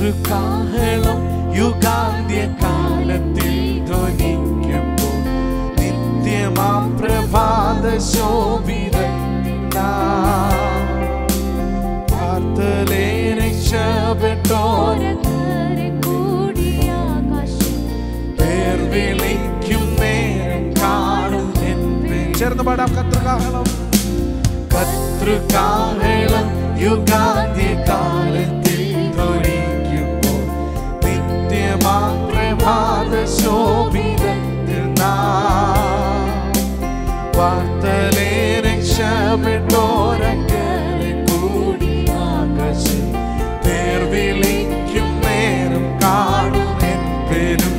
കർത്തൃകാഹളം യുഗാന്ത്യ കാലത്തിൽ ധ്വനിക്കുമ്പോൾ നിത്യമാം പ്രഭാത ശോഭിത പ്രാർത്ഥലേ രക്ഷപ്പെട്ടോര ഓരക്കരെ കൂടിയാകാശം പേർ വിളിക്കും നേരം കാണും എൻ പേർ. ചേർന്ന് പാടാം കത്രുകാഹളം കത്രുകാഹളം യുഗാന്ത്യ കാലത്തിൽ ധ്വനിക്കുമ്പോൾ നിത്യമാ പ്രഭാത ശോഭിത വാർത്തലേ രക്ഷപ്പെട്ടോരക്കരെ കൂടി ആകാശം പേർ വിളിക്കും നേരം കാണും എൻ പേരും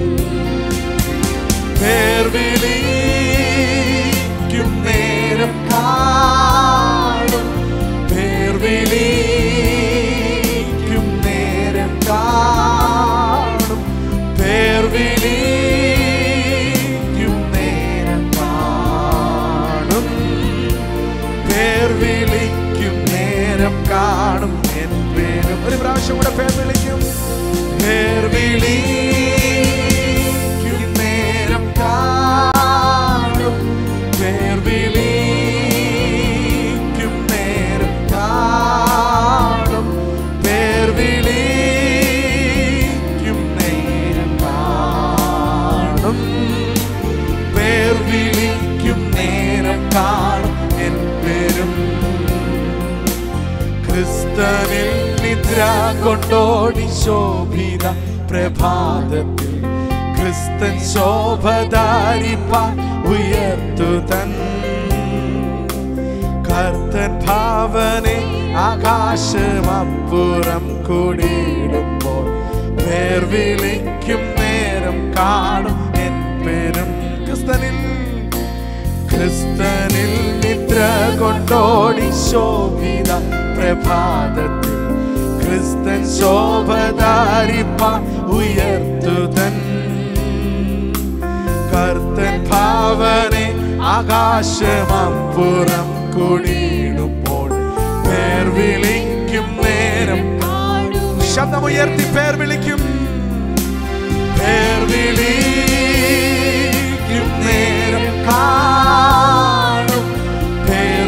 പേർ വിളിക്കും നേരം കാണും പേർ വിളിക്കും നേരം കാണും പേർ വിളിക്കും നേരം കാണും പേർ വിളിക്കും നേരം കാണും എൻ പേരും ഒരു പ്രാവശ്യം കൂടെ പേർ വിളിക്കും പേർ വിളിക്കും നേരം കാണും പേർ വിളിക്കും നേരം കാണും പേർ വിളിക്കും നേരം കാണും പേർ വിളിക്കും നേരം കാണും എൻ പേരും ക്രിസ്തനിൽ നിദ്ര കൊണ്ടോടി ശോഭിത പ്രഭാതത്തിൽ ക്രിസ്തൻ ശോഭധാരിപ്പാൻ ഉയർത്തു തൻ കർത്തൻ ഭാവനെ ആകാശമപ്പുറം കൂടിയിടുമ്പോൾ പേർ വിളിക്കും നേരം കാണും എൻ പേരും ക്രിസ്തനിൽ ക്രിസ്തനിൽ നിദ്ര കൊണ്ടോടി ശോഭിത പ്രഭാതത്തിൽ ക്രിസ്തൻ ശോഭധാരിപ്പാൻ ഉയർത്തു തൻ കർത്തൻ ഭാവനെ ആകാശമപ്പുറം കൂടിയിടുമ്പോൾ പേർ വിളിക്കും നേരം ശബ്ദമുയർത്തി പേർ വിളിക്കും പേർ വിളിക്കും നേരം കാണും പേർ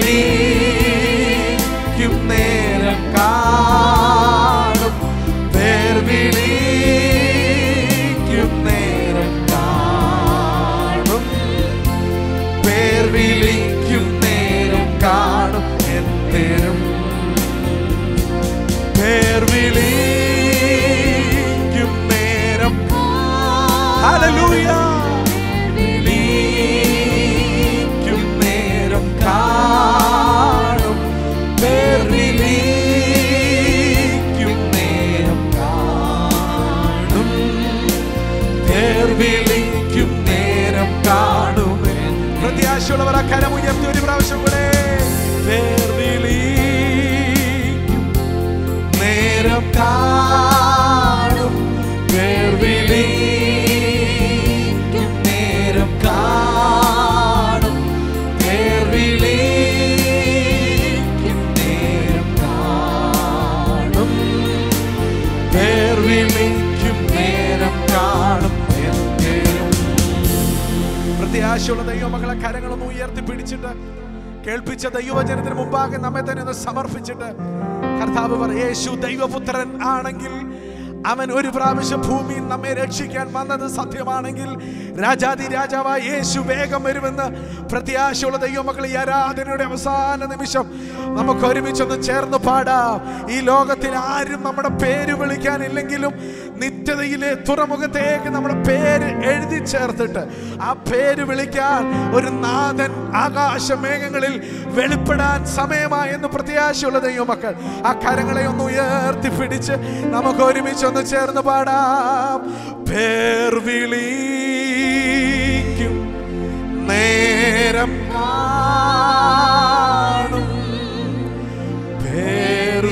വിളിക്കും നേരം കാണും പേർ വിളിക്കും നേരം കാണും പേർ വിളിക്കും നേരം കാണും എന്തേരും പേർ വിളിക്കും നേരം Hallelujah. വിളിക്കും നേരം കാണും പേർ വിളിക്കും നേരം കാണും പേർ വിളിക്കും നേരം കാണും പ്രത്യാശയുള്ളവർ ആ കരം ഉയർത്തി ഒരു പ്രാവശ്യം കൂടെ പേർ വിളിക്കും നേരം കാണും പേർ വിളിക്കും നേരം കാണും പേർ വിളിക്കും നേരം കാണും പേർ വിളിക്കും നേരം കാണും എന്തേലും പ്രത്യാശയുള്ള ദൈവമക്കളെ കരങ്ങളൊന്ന് ഉയർത്തി പിടിച്ചിട്ട് കേൾപ്പിച്ച ദൈവവചനത്തിന് മുമ്പാകെ നമ്മെ തന്നെ ഒന്ന് സമർപ്പിച്ചിട്ട് കർത്താവ് പറ യേശു ദൈവപുത്രൻ ആണെങ്കിൽ അവൻ ഒരു പ്രാവശ്യം ഭൂമിയിൽ നമ്മെ രക്ഷിക്കാൻ വന്നത് സത്യമാണെങ്കിൽ രാജാതി രാജാവായ യേശു വേഗം വരുമെന്ന് പ്രത്യാശയുള്ള ദൈവമക്കൾ ഈ ആരാധനയുടെ അവസാന നിമിഷം നമുക്ക് ഒരുമിച്ചൊന്ന് ചേർന്ന് പാടാം ഈ ലോകത്തിൽ ആരും നമ്മുടെ പേര് വിളിക്കാനില്ലെങ്കിലും നിത്യതയിലെ തുറമുഖത്തേക്ക് നമ്മുടെ പേര് എഴുതി ചേർത്തിട്ട് ആ പേര് വിളിക്കാൻ ഒരു നാഥൻ ആകാശ മേഘങ്ങളിൽ വെളിപ്പെടാൻ സമയമായെന്ന് പ്രത്യാശയുള്ള ദൈവമക്കൾ ആ കരങ്ങളെ ഒന്ന് ഉയർത്തി പിടിച്ച് നമുക്ക് ഒരുമിച്ച് ഒന്ന് ചേർന്ന് പാടാം പേർ വിളിക്കും നേരം കാണും പേർ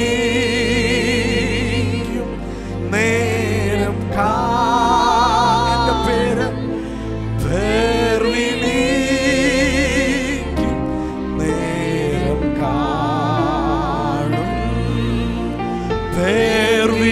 വിളിക്കും നേരം കാണും എൻ്റെ പേര് പേർ വിളിക്കും നേരം കാണും പേർ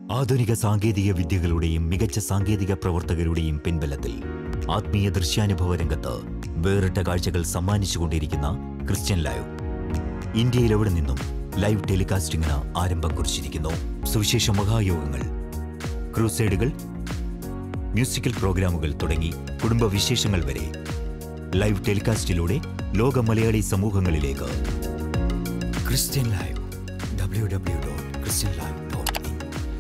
ആധുനിക സാങ്കേതിക വിദ്യകളുടെയും മികച്ച സാങ്കേതിക പ്രവർത്തകരുടെയും പിൻബലത്തിൽ ആത്മീയ ദൃശ്യാനുഭവ രംഗത്ത് വേറിട്ട കാഴ്ചകൾ സമ്മാനിച്ചുകൊണ്ടിരിക്കുന്ന ക്രിസ്ത്യൻ ലൈവ് ഇന്ത്യയിലെവിടെ നിന്നും ലൈവ് ടെലികാസ്റ്റിംഗിന് ആരംഭം കുറിച്ചിരിക്കുന്നു സുവിശേഷ മഹായോഗങ്ങൾ ക്രൂസൈഡുകൾ മ്യൂസിക്കൽ പ്രോഗ്രാമുകൾ തുടങ്ങി കുടുംബ വിശേഷങ്ങൾ വരെ ലൈവ് ടെലികാസ്റ്റിലൂടെ ലോക മലയാളി സമൂഹങ്ങളിലേക്ക് Christian live W W dot Christian live